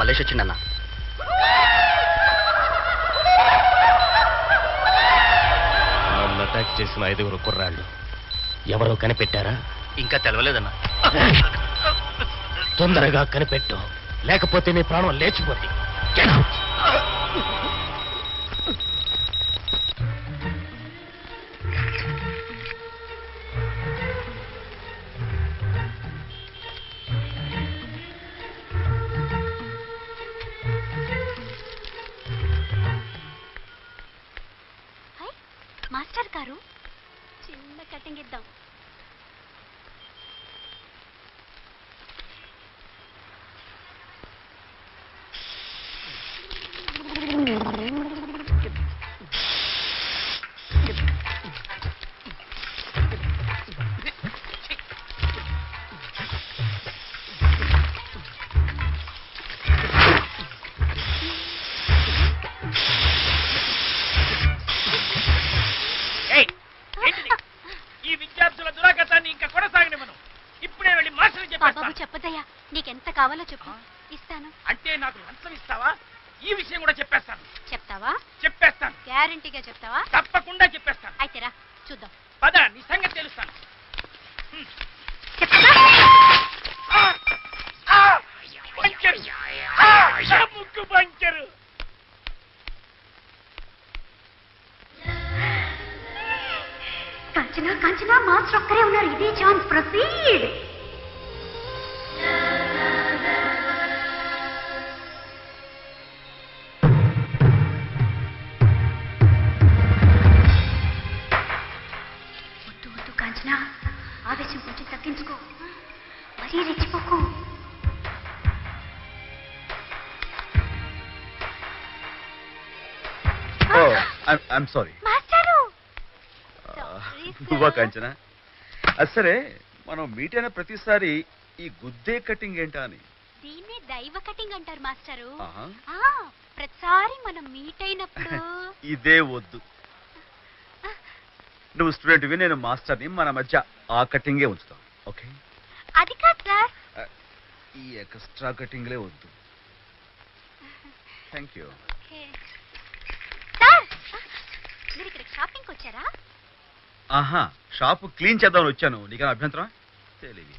మలేష్ వచ్చిందన్న నన్ను అటాక్ చేసిన ఐదుగురు కుర్రాళ్ళు ఎవరో కనిపెట్టారా ఇంకా తెలవలేదన్న తొందరగా కనిపెట్టు లేకపోతే నీ ప్రాణం లేచిపోద్ది Get out. హాయ్ మాస్టర్ గారు చిన్న కటింగ్ ఇద్దాం ఏయ్, ఏంటిది? ఈ విద్యార్థుల దురాగతాన్ని ఇంకా కొనసాగనివ్వను ఇప్పుడే వెళ్ళి మాస్టర్ బాబు చెప్పేస్తాను చెప్పదయ్యా నీకెంత కావాలో చెప్పు ఇస్తాను అంటే నాకు లంచం ఇస్తావా ఈ విషయం కూడా చెప్పేస్తాను చెప్తావా చెప్పేస్తాను గ్యారంటీగా చెప్తావా తప్పకుండా చెప్పేస్తాను అయితే రా చూద్దాం పద నీ సంగతి తెలుస్తాను ఆ! పంచరు ఆ! నా ముక్కు పంచరు కాంచనా కాంచనా మాస్టర్ ఒక్కరే ఉన్నారు ఇదే ఛాన్స్ ప్రొసీడ్ వద్దు వద్దు కాంచనా ఆవేశం కొంచెం తగ్గించుకో మరీ రెచ్చిపోకు ఐఎమ్ సారీ మాస్టారు నువ్వా కాంచన అది సరే మనం మీట్ అయిన ప్రతిసారి ఈ గుద్దే కటింగ్ ఏంటా అని దీన్నే దైవ కటింగ్ అంటారు మాస్టారు ఆహా. ఆ, ప్రతిసారి మనం మీట్ అయినప్పుడు ఇదే వద్దు నువ్వు స్టూడెంట్వి నేను మాస్టర్ని మన మధ్య ఆ కటింగే ఉంచుతాం ఓకే అది కాదు సార్ ఈ ఎక్స్ట్రా కటింగ్లే వద్దు థ్యాంక్ యూ ఓకే. సార్ మీరు ఇక్కడ షాపింగ్కి వచ్చారా ఆహా షాప్ క్లీన్ చేద్దామని వచ్చాను నీకన్నా అభ్యంతరం తెలియదు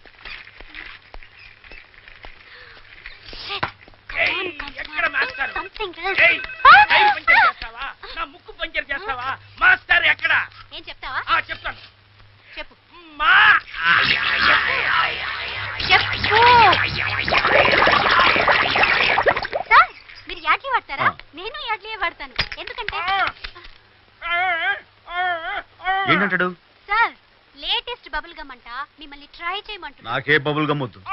ఏయ్, ఎక్కడ మాస్టర్ సంథింగ్ ఏయ్, టైర్ పంచర్ చేస్తావా నా ముక్కు పంచర్ చేస్తావా మాస్టర్ ఎక్కడ ఏం చెప్తావా ఆ చెప్తాను చెప్పు మా చెప్పు సార్ మీరు యాడ్లీ వాడతారా ఆ. నేను యాడ్లీయే వాడతాను ఎందుకంటే ఏంటంటాడు సార్ లేటెస్ట్ బబుల్ గమ్ అంట మిమ్మల్ని ట్రై చేయమంటున్నా నాకే బబుల్ గమ్ వద్దు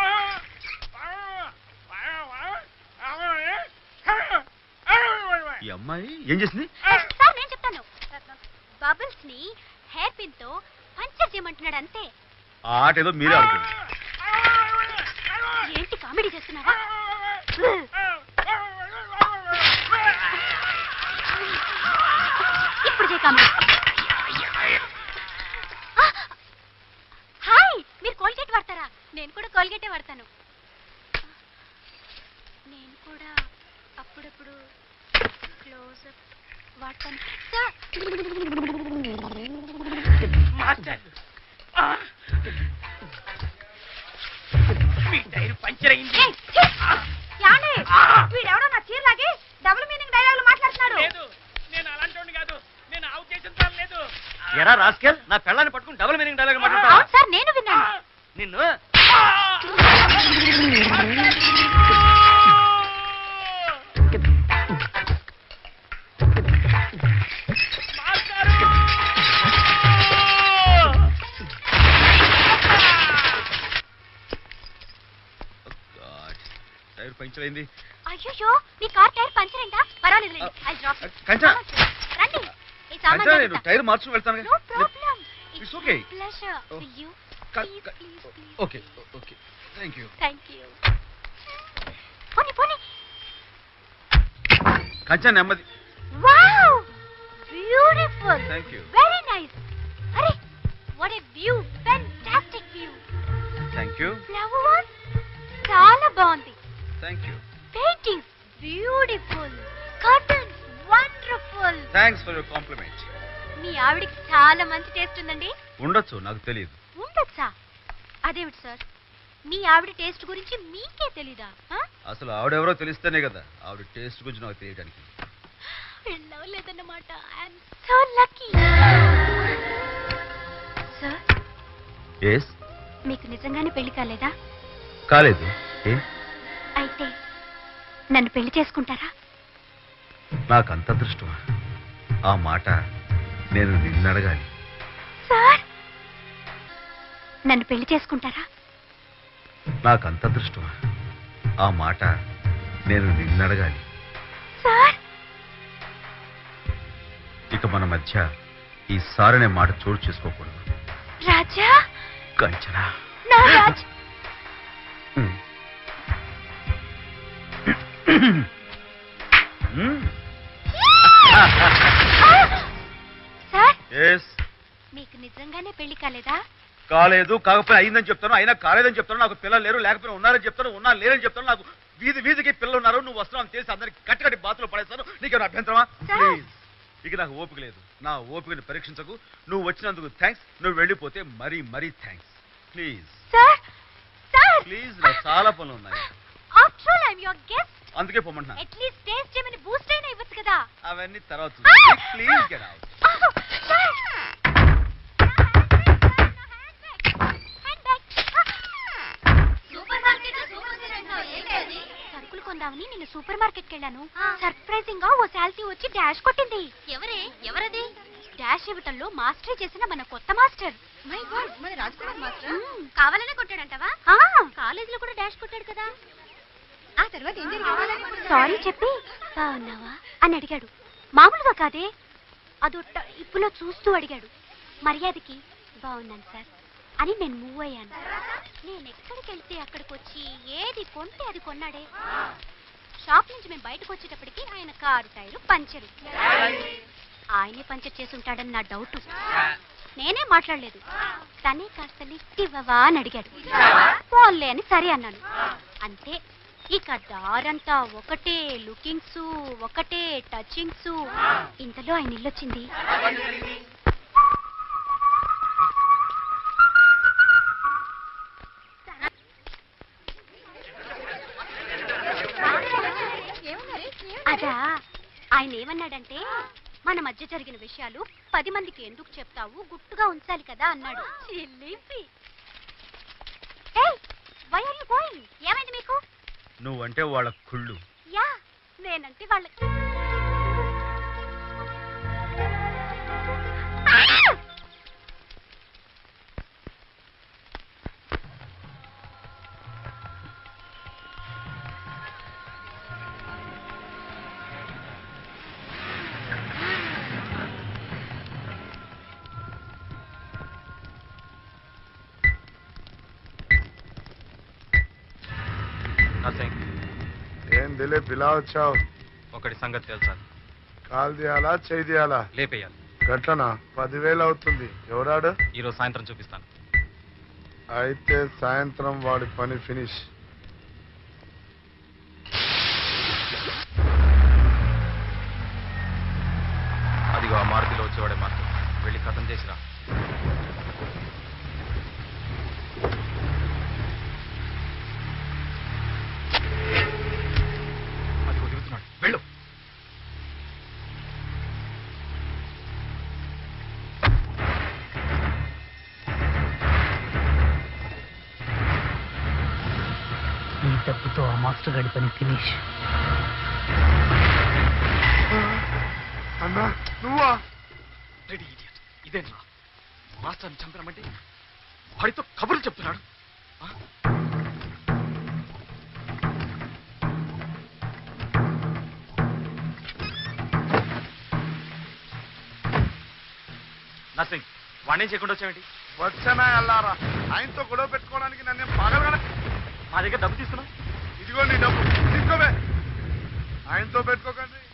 ఈ అమ్మాయి ఏం చేసింది సార్ నేను చెప్తాను బబుల్స్ ని హెయిర్ పిన్ తో పంచర్ చేయమంటున్నాడు అంతే ఆ ఆట ఏదో మీరే ఆడుకోండి ఏంటి కామెడీ చేస్తున్నావా ఇప్పుడు చేయి కామెడీ ఆ! హాయ్ మీరు కోల్గేట్ వాడతారా నేను కూడా కోల్గేటే వాడతాను నేను కూడా అప్పుడప్పుడు క్లోజప్ వాడతాను సార్ మాస్టర్ ఆ! మీ టైర్ పంచర్ అయింది ఏయ్, ఛీ! యాండి? వీడెవడో నా చీర లాగి డబుల్ మీనింగ్ డైలాగులు మాట్లాడుతున్నాడు లేదు నేను అలాంటి కాదు నేను ఆ ఉద్దేశంతో లేదు ఎరా రాస్కెల్ నా పెళ్ళాన్ని పట్టుకుని డబుల్ మీనింగ్ డైలాగ్ అవును సార్ నేను విన్నాను నిన్ను టైర్ పంచర్ అయింది అయ్యో మీ కార్ టైర్ పంచర్ అయిందా పర్వాలేదు ఐ డ్రాప్ కంచన రండి ఈ సామాన్ కంచన నేను జాగ్రత్త. టైర్ మార్చుకు వెళ్తాను no problem It's okay. Pleasure Oh. For you క- ప్లీజ్ క- please please okay okay thank you thank you పోనీ పోనీ కంచన నెమ్మది wow beautiful thank you very nice అరే what a view fantastic view thank you flower vase చాలా బాగుంది thank you painting beautiful curtains wonderful thanks for your compliment మీ ఆవిడకి చాలా మంచి టేస్ట్ ఉందండి ఉండొచ్చు నాకు తెలియదు ఉండొచ్చా అదేమిటి సార్ మీ ఆవిడ టేస్ట్ గురించి మీకే తెలీదా ఆ? అసలు ఆవిడెవరో తెలిస్తేనే కదా ఆవిడ టేస్ట్ గురించి నాకు తెలియడానికి పెళ్ళవలేదన్నమాట I'm so lucky sir yes మీకు నిజంగానే పెళ్లి కాలేదా కాలేదు ఏ అయితే నన్ను పెళ్లి చేసుకుంటారా నాకు అంత అదృష్టమా ఆ మాట నేను నిన్ను అడగాలి సార్ నన్ను పెళ్లి చేసుకుంటారా నాకు అంత అదృష్టమా ఆ మాట నేను నిన్ను అడగాలి సార్ ఇక మన మధ్య ఈ సారనే మాట చోటు చేసుకోకూడదు రాజా కంచనా నా రాజ్ హ్మ్. హ్మ్. సార్ ఎస్ మీకు నిజంగానే పెళ్లి కాలేదా కాలేదు కాకపోతే అయిందని చెప్తాను అయినా కాలేదని చెప్తాను నాకు పిల్లలు లేరు లేకపోతే ఉన్నారని చెప్తాను ఉన్నా లేరని చెప్తాను నాకు వీధి వీధికి పిల్లలు ఉన్నారు నువ్వు వస్తున్నావు అని తెలిసి అందరికి కట్టి కట్టి బాతులు పడేస్తాను నీకేమైనా అభ్యంతరమా సార్. ప్లీజ్ ఇక నాకు ఓపిక లేదు నా ఓపికని పరీక్షించకు నువ్వు వచ్చినందుకు థ్యాంక్స్ నువ్వు వెళ్ళిపోతే మరీ మరీ thanks please sir sir please నాకు చాలా పనులు ఉన్నాయి after all I'm your guest అందుకే పొమ్మంటున్నా అట్లీస్ట్ టేస్ట్ చేయమని బూస్ట్ అయినా ఇవ్వచ్చు కదా అవన్నీ తర్వాత Ah! ప్లీజ్ గెట్ అవుట్ సరుకులు కొందామని నిన్న సూపర్ మార్కెట్ కి వెళ్ళాను సర్ప్రైజింగ్ గా ఓ శాల్తీ వచ్చి డాష్ కొట్టింది ఎవరే ఎవరది డాష్ ఇవ్వటంలో మాస్టరీ చేసిన మన కొత్త మాస్టర్ మై గాడ్ మన రాజ్కుమార్ మాస్టర్ కావాలనే కొట్టాడంటావా కాలేజీలో కూడా డాష్ కొట్టాడు కదా ఆ తర్వాత ఏం జరిగింది సారీ చెప్పి బాగున్నావా అని అడిగాడు మామూలుగా కాదే అదొట్ట ఇప్పులో చూస్తూ అడిగాడు మర్యాదకి బాగున్నాను సార్ అని నేను మూవ్ అయ్యాను నేను ఎక్కడికి వెళ్తే అక్కడికి వచ్చి ఏది కొంటే అది కొన్నాడే షాప్ నుంచి మేము బయటకు వచ్చేటప్పటికి ఆయన కారు టైరు పంచరు ఆయనే పంచర్ చేసి ఉంటాడని నా డౌట్ నేనే మాట్లాడలేదు తనే కాస్త లిఫ్ట్ ఇవ్వవా అని అడిగాడు ఫోన్లే అని సరే అన్నాను అంతే ఇక దారంతా ఒకటే లుకింగ్స్ ఒకటే టచింగ్స్ ఇంతలో ఆయన ఇల్లొచ్చింది అదా ఆయన ఏమన్నాడంటే మన మధ్య జరిగిన విషయాలు పది మందికి ఎందుకు చెప్తావు గుట్టుగా ఉంచాలి కదా అన్నాడు చిల్లిపి ఏయ్ వై ఆర్ యు గోయింగ్ ఏమైంది మీకు నువ్వంటే వాళ్ళ కుళ్ళు యా నేనంటే వాళ్ళకి నథింగ్ ఏం దిలీప్ ఇలా వచ్చావు ఒకటి సంగతి తెలుసా కాలు తీయాలా చేయి తీయాలా లేపేయాలి గట్లనా పదివేలు అవుతుంది ఎవరాడు ఈరోజు సాయంత్రం చూపిస్తాను అయితే సాయంత్రం వాడి పని ఫినిష్ అదిగో ఆ మారుతిలో వచ్చేవాడే మార్పు వెళ్ళి కథం చేసిరా అదిగో దిగుతున్నాడు వెళ్ళు ఈ డబ్బుతో ఆ మాస్టర్ గారి పని ఫినిష్ అన్నా నువ్వా రెడీ ఇడియట్ ఇదేనా మాస్టర్ని చంపినామంటే వాడితో కబుర్లు చెప్తున్నాడు ఆ? నథింగ్ వాడిని చేయకుండా వచ్చావేంటి వచ్చానా అల్లారా ఆయనతో గొడవ పెట్టుకోవడానికి నన్ను పగలగల మా దగ్గర డబ్బు తీసుకున్నావు ఇదిగో నీ డబ్బు తీసుకోవే ఆయనతో పెట్టుకోకండి